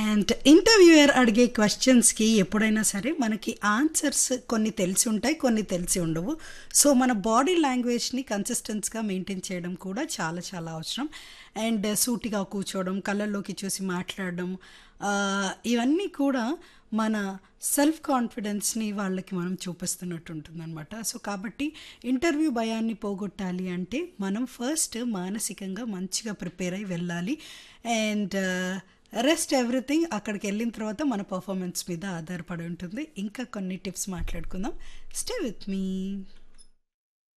and interviewer అడిగే క్వశ్చన్స్కి ఎప్పుడైనా సరే మనకి ఆన్సర్స్ కొన్ని తెలిసి ఉంటాయి కొన్ని తెలిసి ఉండవు సో మన బాడీ లాంగ్వేజ్ని కన్సిస్టెన్స్గా మెయింటైన్ చేయడం కూడా చాలా చాలా అవసరం అండ్ సూటిగా కూర్చోవడం కళ్ళల్లోకి చూసి మాట్లాడడం ఆ, ఇవన్నీ కూడా మన సెల్ఫ్ కాన్ఫిడెన్స్ని వాళ్ళకి మనం చూపిస్తున్నట్టు ఉంటుందన్నమాట సో కాబట్టి ఇంటర్వ్యూ భయాన్ని పోగొట్టాలి అంటే మనం ఫస్ట్ మానసికంగా మంచిగా ప్రిపేర్ అయి వెళ్ళాలి అండ్ రెస్ట్ ఎవ్రీథింగ్ అక్కడికి వెళ్ళిన తర్వాత మన పర్ఫార్మెన్స్ మీద ఆధారపడి ఉంటుంది ఇంకా కొన్ని టిప్స్ మాట్లాడుకుందాం స్టే విత్ మీ